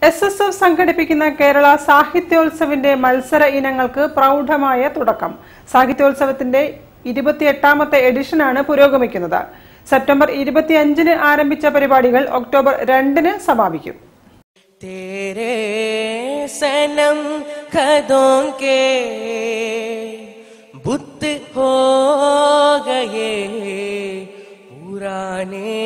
S S F സംഘടിപ്പിക്കുന്ന കേരള സാഹിത്യോത്സവിന്റെ മത്സര ഇനങ്ങൾക്ക് പ്രൗഢമായ തുടക്കം സാഹിത്യോത്സവത്തിന്റെ ഇരുപത്തിയെട്ടാമത്തെ എഡിഷനാണ് പുരോഗമിക്കുന്നത് സെപ്റ്റംബർ ഇരുപത്തിയഞ്ചിന് ആരംഭിച്ച പരിപാടികൾ ഒക്ടോബർ രണ്ടിന് സമാപിക്കും तेरे सनम कदों के बुत हो गए पुराने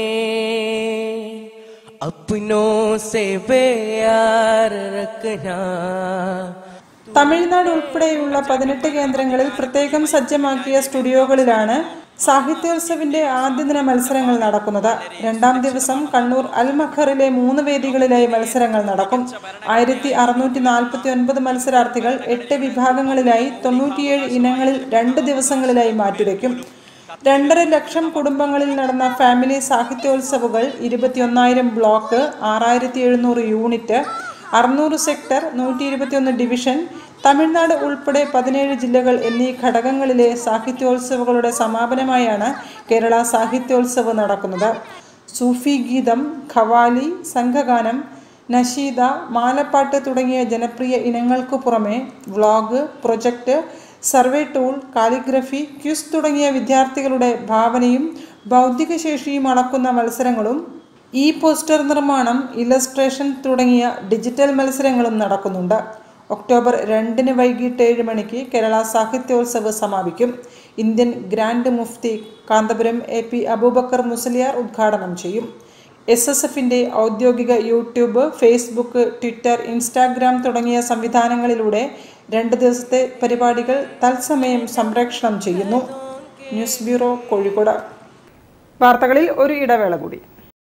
अपनों से बेयार रखना തമിഴ്നാട് ഉൾപ്പെടെയുള്ള പതിനെട്ട് കേന്ദ്രങ്ങളിൽ പ്രത്യേകം സജ്ജമാക്കിയ സ്റ്റുഡിയോകളിലാണ് സാഹിത്യോത്സവിന്റെ ആദ്യ ദിന മത്സരങ്ങൾ നടക്കുന്നത് രണ്ടാം ദിവസം കണ്ണൂർ അൽ മഖറിലെ മൂന്ന് വേദികളിലായി മത്സരങ്ങൾ നടക്കും ആയിരത്തി അറുന്നൂറ്റി നാൽപ്പത്തി ഒൻപത് മത്സരാർത്ഥികൾ എട്ട് വിഭാഗങ്ങളിലായി തൊണ്ണൂറ്റിയേഴ് ഇനങ്ങളിൽ രണ്ട് ദിവസങ്ങളിലായി മാറ്റിവെക്കും രണ്ടര ലക്ഷം കുടുംബങ്ങളിൽ നടന്ന ഫാമിലി സാഹിത്യോത്സവുകൾ ഇരുപത്തിയൊന്നായിരം ബ്ലോക്ക് ആറായിരത്തി എഴുന്നൂറ് യൂണിറ്റ് അറുന്നൂറ് സെക്ടർ നൂറ്റി ഇരുപത്തിയൊന്ന് ഡിവിഷൻ തമിഴ്നാട് ഉൾപ്പെടെ പതിനേഴ് ജില്ലകൾ എന്നീ ഘടകങ്ങളിലെ സാഹിത്യോത്സവങ്ങളുടെ സമാപനമായാണ് കേരള സാഹിത്യോത്സവ് നടക്കുന്നത് സൂഫി ഗീതം ഖവാലി സംഘഗാനം നഷീദ മാലപ്പാട്ട് തുടങ്ങിയ ജനപ്രിയ ഇനങ്ങൾക്കു പുറമെ vlog project survey tool calligraphy quiz തുടങ്ങിയ വിദ്യാർത്ഥികളുടെ ഭാവനയും ബൗദ്ധിക ശേഷിയും അളക്കുന്ന മത്സരങ്ങളും ഇ പോസ്റ്റർ നിർമ്മാണം ഇലസ്ട്രേഷൻ തുടങ്ങിയ ഡിജിറ്റൽ മത്സരങ്ങളും നടക്കുന്നുണ്ട് ഒക്ടോബർ രണ്ടിന് വൈകിട്ട് ഏഴ് മണിക്ക് കേരള സാഹിത്യോത്സവ് സമാപിക്കും Indian grand mufti Kanthapuram A P Aboobacker Musliyar ഉദ്ഘാടനം ചെയ്യും എസ് എസ് എഫിൻ്റെ ഔദ്യോഗിക യൂട്യൂബ് ഫേസ്ബുക്ക് ട്വിറ്റർ ഇൻസ്റ്റാഗ്രാം തുടങ്ങിയ സംവിധാനങ്ങളിലൂടെ രണ്ട് ദിവസത്തെ പരിപാടികൾ തത്സമയം സംപ്രേഷണം ചെയ്യുന്നു ന്യൂസ് ബ്യൂറോ കോഴിക്കോട് വാർത്തകളിൽ ഒരു ഇടവേള കൂടി